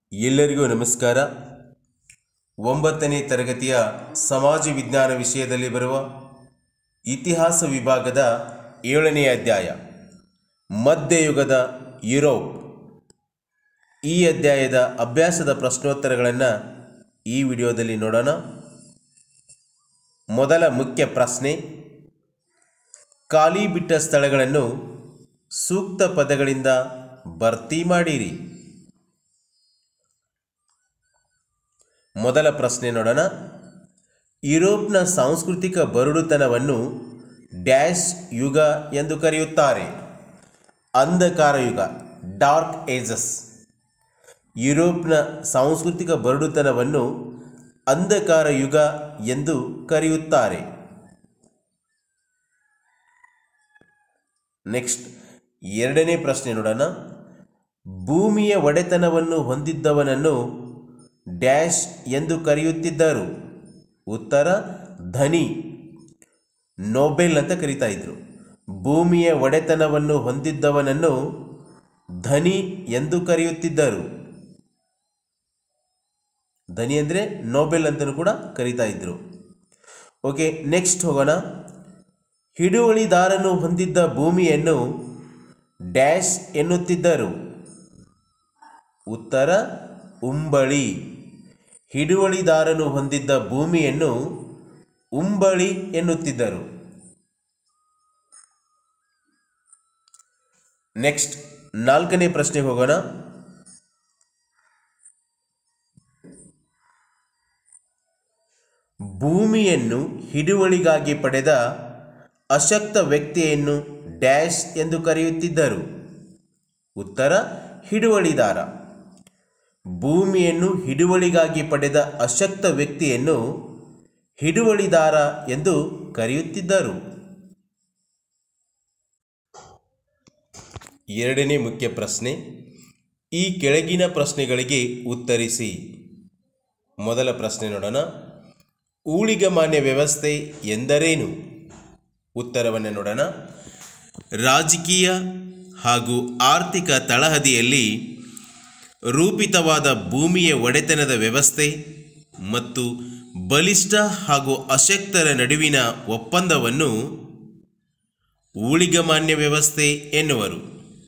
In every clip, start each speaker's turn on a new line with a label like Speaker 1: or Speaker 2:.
Speaker 1: ಎಲ್ಲರಿಗೂ ನಮಸ್ಕಾರ ಒಂಬತ್ತನೇ ತರಗತಿಯ ಸಮಾಜ ವಿಜ್ಞಾನ ವಿಷಯದಲ್ಲಿ ಬರುವ ಇತಿಹಾಸ ವಿಭಾಗದ ಏಳನೇ ಅಧ್ಯಾಯ ಮಧ್ಯಯುಗದ ಯುರೋಪ್ ಈ ಅಧ್ಯಾಯದ ಅಭ್ಯಾಸದ ಪ್ರಶ್ನೋತ್ತರಗಳನ್ನು ಈ ವಿಡಿಯೋದಲ್ಲಿ ನೋಡೋಣ ಮೊದಲ ಮುಖ್ಯ ಪ್ರಶ್ನೆ ಖಾಲಿ ಬಿಟ್ಟ ಸ್ಥಳಗಳನ್ನು ಸೂಕ್ತ ಪದಗಳಿಂದ ಭರ್ತಿ ಮಾಡಿರಿ ಮೊದಲ ಪ್ರಶ್ನೆ ನೋಡೋಣ ಯುರೋಪ್ನ ಸಾಂಸ್ಕೃತಿಕ ಬರುಡುತನವನ್ನು ಡ್ಯಾಶ್ ಯುಗ ಎಂದು ಕರೆಯುತ್ತಾರೆ ಅಂಧಕಾರ ಯುಗ ಡಾರ್ಕ್ ಏಜಸ್ ಯುರೋಪ್ನ ಸಾಂಸ್ಕೃತಿಕ ಬರುಡುತನವನ್ನು ಅಂಧಕಾರ ಯುಗ ಎಂದು ಕರೆಯುತ್ತಾರೆ ನೆಕ್ಸ್ಟ್ ಎರಡನೇ ಪ್ರಶ್ನೆ ನೋಡೋಣ ಭೂಮಿಯ ಒಡೆತನವನ್ನು ಹೊಂದಿದ್ದವನನ್ನು ಡ್ಯಾಶ್ ಎಂದು ಕರೆಯುತ್ತಿದ್ದರು ಉತ್ತರ ಧನಿ ನೋಬೆಲ್ ಅಂತ ಕರೀತಾ ಇದ್ರು ಭೂಮಿಯ ಒಡೆತನವನ್ನು ಹೊಂದಿದ್ದವನನ್ನು ಧನಿ ಎಂದು ಕರೆಯುತ್ತಿದ್ದರು ಧನಿ ಅಂದರೆ ನೋಬೆಲ್ ಅಂತಲೂ ಕೂಡ ಕರೀತಾ ಇದ್ರು ಓಕೆ ನೆಕ್ಸ್ಟ್ ಹೋಗೋಣ ಹಿಡುವಳಿದಾರನು ಹೊಂದಿದ್ದ ಭೂಮಿಯನ್ನು ಡ್ಯಾಶ್ ಎನ್ನುತ್ತಿದ್ದರು ಉತ್ತರ ಉಂಬಳಿ ಹಿಡುವಳಿದಾರನು ಹೊಂದಿದ್ದ ಭೂಮಿಯನ್ನು ಉಂಬಳಿ ಎನ್ನುತ್ತಿದ್ದರು ನೆಕ್ಸ್ಟ್ ನಾಲ್ಕನೇ ಪ್ರಶ್ನೆಗೆ ಹೋಗೋಣ ಭೂಮಿಯನ್ನು ಹಿಡುವಳಿಗಾಗಿ ಪಡೆದ ಅಶಕ್ತ ವ್ಯಕ್ತಿಯನ್ನು ಡ್ಯಾಶ್ ಎಂದು ಕರೆಯುತ್ತಿದ್ದರು ಉತ್ತರ ಹಿಡುವಳಿದಾರ ಭೂಮಿಯನ್ನು ಹಿಡುವಳಿಗಾಗಿ ಪಡೆದ ಅಶಕ್ತ ವ್ಯಕ್ತಿಯನ್ನು ಹಿಡುವಳಿದಾರ ಎಂದು ಕರೆಯುತ್ತಿದ್ದರು ಎರಡನೇ ಮುಖ್ಯ ಪ್ರಶ್ನೆ ಈ ಕೆಳಗಿನ ಪ್ರಶ್ನೆಗಳಿಗೆ ಉತ್ತರಿಸಿ ಮೊದಲ ಪ್ರಶ್ನೆ ನೋಡೋಣ ಊಳಿಗಮಾನ್ಯ ವ್ಯವಸ್ಥೆ ಎಂದರೇನು ಉತ್ತರವನ್ನು ನೋಡೋಣ ರಾಜಕೀಯ ಹಾಗೂ ಆರ್ಥಿಕ ತಳಹದಿಯಲ್ಲಿ ರೂಪಿತವಾದ ಭೂಮಿಯ ಒಡೆತನದ ವ್ಯವಸ್ಥೆ ಮತ್ತು ಬಲಿಷ್ಠ ಹಾಗೂ ಅಶಕ್ತರ ನಡುವಿನ ಒಪ್ಪಂದವನ್ನು ಊಳಿಗಮಾನ್ಯ ವ್ಯವಸ್ಥೆ ಎನ್ನುವರು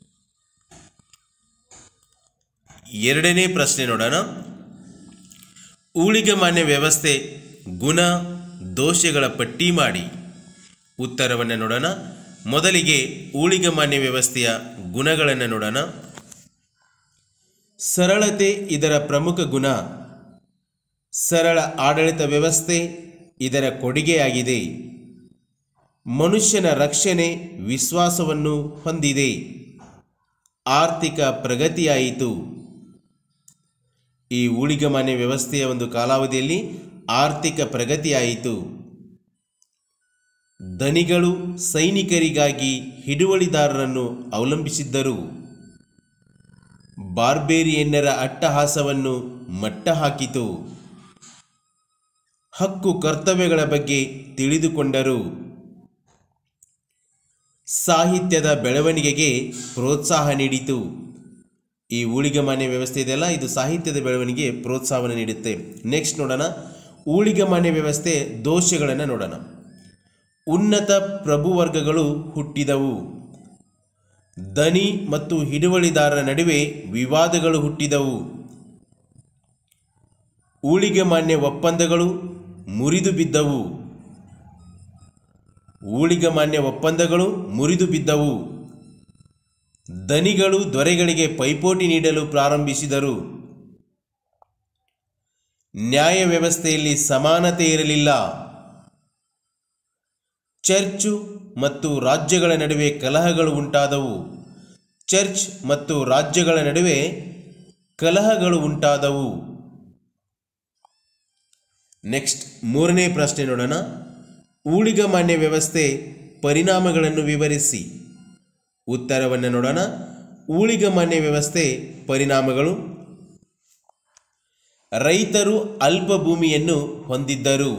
Speaker 1: ಎರಡನೇ ಪ್ರಶ್ನೆ ನೋಡೋಣ ಊಳಿಗಮಾನ್ಯ ವ್ಯವಸ್ಥೆ ಗುಣ ದೋಷಗಳ ಪಟ್ಟಿ ಮಾಡಿ ಉತ್ತರವನ್ನು ನೋಡೋಣ ಮೊದಲಿಗೆ ಊಳಿಗಮಾನ್ಯ ವ್ಯವಸ್ಥೆಯ ಗುಣಗಳನ್ನು ನೋಡೋಣ ಸರಳತೆ ಇದರ ಪ್ರಮುಖ ಗುಣ ಸರಳ ಆಡಳಿತ ವ್ಯವಸ್ಥೆ ಇದರ ಕೊಡುಗೆಯಾಗಿದೆ ಮನುಷ್ಯನ ರಕ್ಷಣೆ ವಿಶ್ವಾಸವನ್ನು ಹೊಂದಿದೆ ಆರ್ಥಿಕ ಪ್ರಗತಿಯಾಯಿತು ಈ ಊಳಿಗಮಾನ್ಯ ವ್ಯವಸ್ಥೆಯ ಒಂದು ಕಾಲಾವಧಿಯಲ್ಲಿ ಆರ್ಥಿಕ ಪ್ರಗತಿಯಾಯಿತು ಧನಿಗಳು ಸೈನಿಕರಿಗಾಗಿ ಹಿಡುವಳಿದಾರರನ್ನು ಅವಲಂಬಿಸಿದ್ದರು ಬಾರ್ಬೇರಿಯನ್ನರ ಅಟ್ಟಹಾಸವನ್ನು ಮಟ್ಟ ಹಾಕಿತು ಹಕ್ಕು ಕರ್ತವ್ಯಗಳ ಬಗ್ಗೆ ತಿಳಿದುಕೊಂಡರು ಸಾಹಿತ್ಯದ ಬೆಳವಣಿಗೆಗೆ ಪ್ರೋತ್ಸಾಹ ನೀಡಿತು ಈ ಊಳಿಗಮಾನ್ಯ ವ್ಯವಸ್ಥೆ ಇದೆಯಲ್ಲ ಇದು ಸಾಹಿತ್ಯದ ಬೆಳವಣಿಗೆ ಪ್ರೋತ್ಸಾಹವನ್ನು ನೀಡುತ್ತೆ ನೆಕ್ಸ್ಟ್ ನೋಡೋಣ ಊಳಿಗಮಾನ್ಯ ವ್ಯವಸ್ಥೆ ದೋಷಗಳನ್ನು ನೋಡೋಣ ಉನ್ನತ ಪ್ರಭುವರ್ಗಗಳು ಹುಟ್ಟಿದವು ದನಿ ಮತ್ತು ಹಿಡುವಳಿದಾರರ ನಡುವೆ ವಿವಾದಗಳು ಹುಟ್ಟಿದವು ಊಳಿಗಮಾನ್ಯ ಒಪ್ಪಂದಗಳು ಮುರಿದು ಬಿದ್ದವು ಊಳಿಗಮಾನ್ಯ ಒಪ್ಪಂದಗಳು ಮುರಿದು ಬಿದ್ದವು ದನಿಗಳು ದೊರೆಗಳಿಗೆ ಪೈಪೋಟಿ ನೀಡಲು ಪ್ರಾರಂಭಿಸಿದರು ನ್ಯಾಯ ವ್ಯವಸ್ಥೆಯಲ್ಲಿ ಸಮಾನತೆ ಇರಲಿಲ್ಲ ಚರ್ಚು ಮತ್ತು ರಾಜ್ಯಗಳ ನಡುವೆ ಕಲಹಗಳು ಉಂಟಾದವು ಚರ್ಚ್ ಮತ್ತು ರಾಜ್ಯಗಳ ನಡುವೆ ಕಲಹಗಳು ಉಂಟಾದವು ನೆಕ್ಸ್ಟ್ ಮೂರನೇ ಪ್ರಶ್ನೆ ನೋಡೋಣ ಊಳಿಗಮಾನ್ಯ ವ್ಯವಸ್ಥೆ ಪರಿಣಾಮಗಳನ್ನು ವಿವರಿಸಿ ಉತ್ತರವನ್ನು ನೋಡೋಣ ಊಳಿಗಮಾನ್ಯ ವ್ಯವಸ್ಥೆ ಪರಿಣಾಮಗಳು ರೈತರು ಅಲ್ಪ ಭೂಮಿಯನ್ನು ಹೊಂದಿದ್ದರು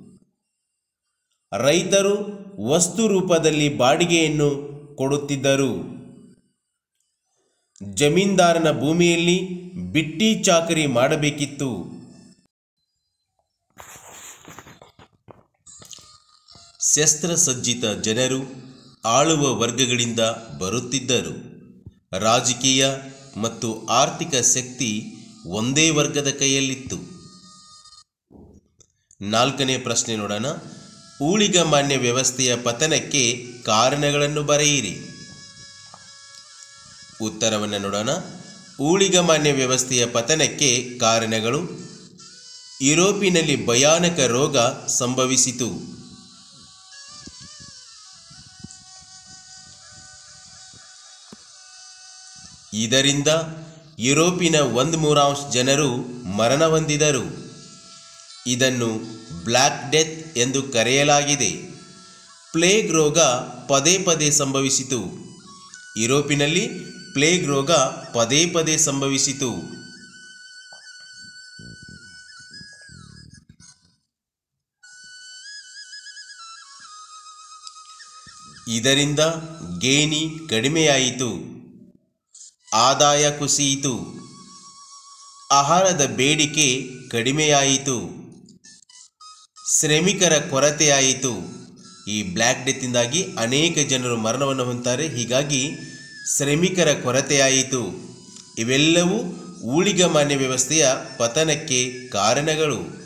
Speaker 1: ರೈತರು ವಸ್ತು ರೂಪದಲ್ಲಿ ಬಾಡಿಗೆಯನ್ನು ಕೊಡುತ್ತಿದ್ದರು ಜಮೀನ್ದಾರನ ಭೂಮಿಯಲ್ಲಿ ಬಿಟ್ಟಿ ಚಾಕರಿ ಮಾಡಬೇಕಿತ್ತು ಶಸ್ತ್ರಸಜ್ಜಿತ ಜನರು ಆಳುವ ವರ್ಗಗಳಿಂದ ಬರುತ್ತಿದ್ದರು ರಾಜಕೀಯ ಮತ್ತು ಆರ್ಥಿಕ ಶಕ್ತಿ ಒಂದೇ ವರ್ಗದ ಕೈಯಲ್ಲಿತ್ತು ನಾಲ್ಕನೇ ಪ್ರಶ್ನೆ ನೋಡೋಣ ಊಳಿಗಮಾನ್ಯ ವ್ಯವಸ್ಥೆಯ ಪತನಕ್ಕೆ ಕಾರಣಗಳನ್ನು ಬರೆಯಿರಿ ಉತ್ತರವನ್ನು ನೋಡೋಣ ಊಳಿಗಮಾನ್ಯ ವ್ಯವಸ್ಥೆಯ ಪತನಕ್ಕೆ ಕಾರಣಗಳು ಯುರೋಪಿನಲ್ಲಿ ಭಯಾನಕ ರೋಗ ಸಂಭವಿಸಿತು ಇದರಿಂದ ಯುರೋಪಿನ ಒಂದು ಮೂರಾಂಶ ಜನರು ಮರಣ ಹೊಂದಿದರು ಇದನ್ನು ಬ್ಲ್ಯಾಕ್ ಡೆತ್ ಎಂದು ಕರೆಯಲಾಗಿದೆ ಪ್ಲೇಗ್ ರೋಗ ಪದೇ ಪದೇ ಸಂಭವಿಸಿತು ಯುರೋಪಿನಲ್ಲಿ ಪ್ಲೇಗ್ ರೋಗ ಪದೇ ಪದೇ ಸಂಭವಿಸಿತು ಇದರಿಂದ ಗೇಣಿ ಕಡಿಮೆಯಾಯಿತು ಆದಾಯ ಕುಸಿಯಿತು ಆಹಾರದ ಬೇಡಿಕೆ ಕಡಿಮೆಯಾಯಿತು ಶ್ರಮಿಕರ ಕೊರತೆಯಾಯಿತು ಈ ಬ್ಲ್ಯಾಕ್ ಡೆತ್ನಿಂದಾಗಿ ಅನೇಕ ಜನರು ಮರಣವನ್ನು ಹೊಂತಾರೆ ಹೀಗಾಗಿ ಶ್ರಮಿಕರ ಕೊರತೆಯಾಯಿತು ಇವೆಲ್ಲವೂ ಊಳಿಗಮಾನ್ಯ ವ್ಯವಸ್ಥೆಯ ಪತನಕ್ಕೆ ಕಾರಣಗಳು